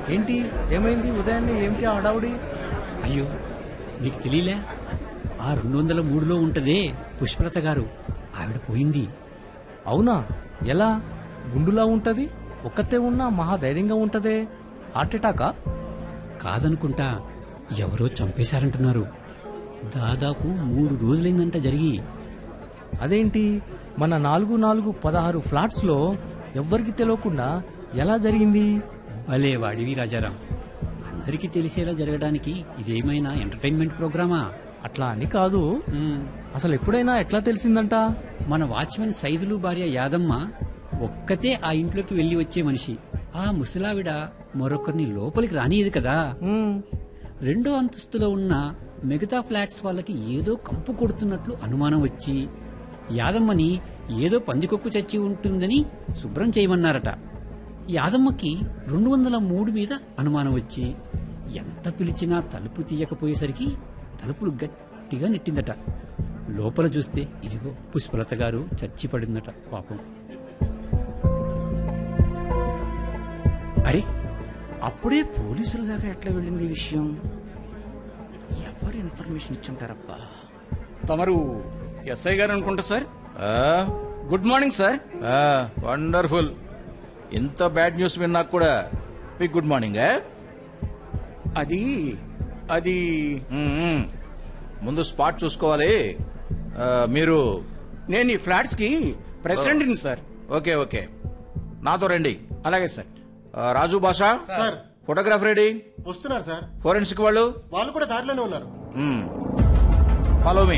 ఏంటి ఏమైంది ఉదయాన్నే ఏమిటి ఆ హడావుడి అయ్యో నీకు తెలియలే ఆ రెండు వందల మూడులో ఉంటదే పుష్పలత గారు ఆవిడ పోయింది అవునా ఎలా గుండులా ఉంటది ఒక్కతే ఉన్నా మహా ధైర్యంగా ఉంటదే హార్ట్ అటాకా కాదనుకుంటా ఎవరో చంపేశారంటున్నారు దాదాపు మూడు రోజులైందంట జరిగి అదేంటి మన నాలుగు నాలుగు పదహారు ఫ్లాట్స్ లో ఎవ్వరికి తెలియకుండా ఎలా జరిగింది భలే వాడివి రాజారాం అందరికీ తెలిసేలా జరగడానికి ఇదేమైనా ఎంటర్టైన్మెంట్ ప్రోగ్రామా అట్లా అని కాదు మ్మ్. అసలు ఎప్పుడైనా ఎట్లా తెలిసిందంట మన వాచ్మెన్ సైదులు భార్య యాదమ్మ ఒక్కతే ఆ ఇంట్లోకి వెళ్లి వచ్చే మనిషి ఆ ముసలావిడ మరొకరిని లోపలికి రానియదు కదా ఉమ్, రెండో అంతస్తులో ఉన్న మిగతా ఫ్లాట్స్ వాళ్ళకి ఏదో కంపు కొడుతున్నట్లు అనుమానం వచ్చి యాదమ్మని ఏదో పందికొక్కు చచ్చి ఉంటుందని శుభ్రం చేయమన్నారట యాదమ్మకి రెండు వందల మూడు మీద అనుమానం వచ్చి ఎంత పిలిచినా తలుపు తీయకపోయేసరికి తలుపులు గట్టిగా నెట్టిందట లోపల చూస్తే ఇదిగో పుష్పలత గారు చచ్చి పడిందట పాపం అరే అప్పుడే పోలీసుల దాకా ఎట్లా వెళ్ళింది ఈ విషయం ఎవరు ఇన్ఫర్మేషన్ ఇచ్చుంటారబ్బా తమరు ఎస్ఐ గారు అనుకుంటా sir good morning sir wonderful ఇంత బ్యాడ్ న్యూస్ విన్నాక కూడా మీకు గుడ్ మార్నింగ్ అది అది ముందు స్పాట్ చూసుకోవాలి ఆ, మీరు నేను ఈ ఫ్లాట్స్ కి ప్రెసిడెంట్ని సార్ ఓకే ఓకే నాతో రండి అలాగే సార్ ఆ, Raju Basha sir photograph ready వస్తున్నారు సార్ ఫోరెన్సిక్ వాళ్ళు వాళ్ళు కూడా దారిలోనే ఉన్నారు ఫాలో మీ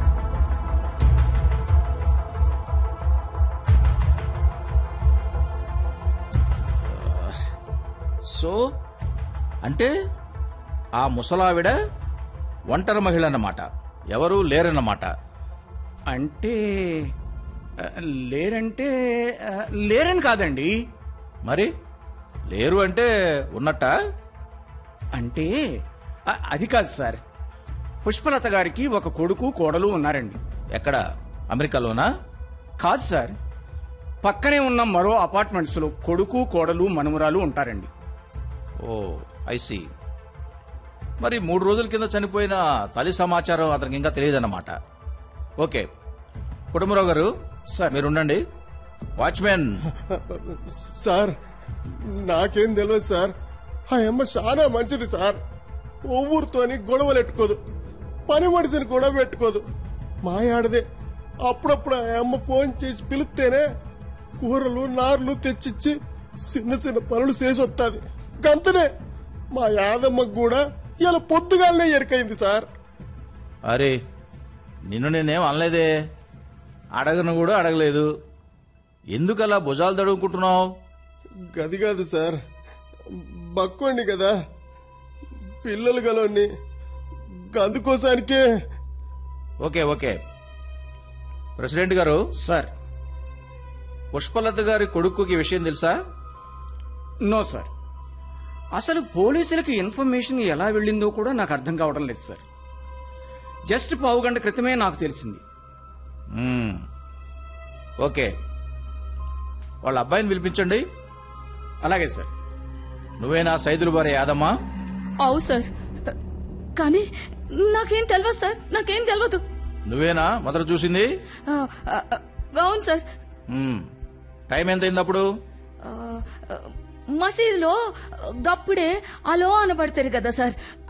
సో అంటే ఆ ముసలావిడ ఒంటరి మహిళ అన్నమాట ఎవరు లేరన్నమాట అంటే ఆ, లేరంటే ఆ, లేరని కాదండి మరి లేరు అంటే ఉన్నట్ట అంటే ఆ, అది కాదు సార్ పుష్పలత గారికి ఒక కొడుకు కోడలు ఉన్నారండి ఎక్కడ అమెరికాలోనా కాదు సార్ పక్కనే ఉన్న మరో అపార్ట్మెంట్స్ లో కొడుకు కోడలు మనుమరాలు ఉంటారండి ఓ ఐసి మరి మూడు రోజుల కింద చనిపోయిన తల్లి సమాచారం అతనికి ఇంకా తెలియదన్నమాట ఓకే కుటుంబరావు గారు సార్. మీరు ఉండండి వాచ్మెన్ సార్ నాకేం తెలియదు సార్ ఆ అమ్మ చాలా మంచిది సార్ ఒవ్వూరుతోని గొడవలు పెట్టుకోదు పని మనిషిని కూడా పెట్టుకోదు మాయాడదే అప్పుడప్పుడు ఆ అమ్మ ఫోన్ చేసి పిలిస్తేనే కూరలు నార్లు తెచ్చిచ్చి చిన్న చిన్న పనులు చేసి వస్తుంది గంతనే మా యాదమ్మకు కూడా ఇలా పొద్దుగాలనే ఎరికైంది సార్ అరే నిన్ను నేనేం అనలేదే అడగను కూడా అడగలేదు ఎందుకు అలా భుజాలు తడుముకుంటున్నావు గది కాదు సార్ బక్కోండి కదా పిల్లలు గలోని అందుకోసానికే ఓకే ఓకే ప్రెసిడెంట్ గారు సార్ పుష్పలత గారి కొడుకుకి ఈ విషయం తెలుసా నో సార్ అసలు పోలీసులకి ఇన్ఫర్మేషన్ ఎలా వెళ్ళిందో కూడా నాకు అర్థం కావడం లేదు సార్ జస్ట్ పావు గంట క్రితమే నాకు తెలిసింది మ్మ్. ఓకే వాళ్ళ అబ్బాయిని పిలిపించండి అలాగే సార్ నువ్వేనా సైదులు భార్య యాదమ్మా అవు సార్ కానీ నాకేం తెలియదు సార్ నాకేం తెలియదు నువ్వేనా మొదట చూసింది ఆ, ఆ, ఆ, అవును సార్ మ్మ్. టైం ఎంత అయింది అప్పుడు ఆ, ఆ, మసీదులో గప్పుడే అలో అనబడతారు కదా సార్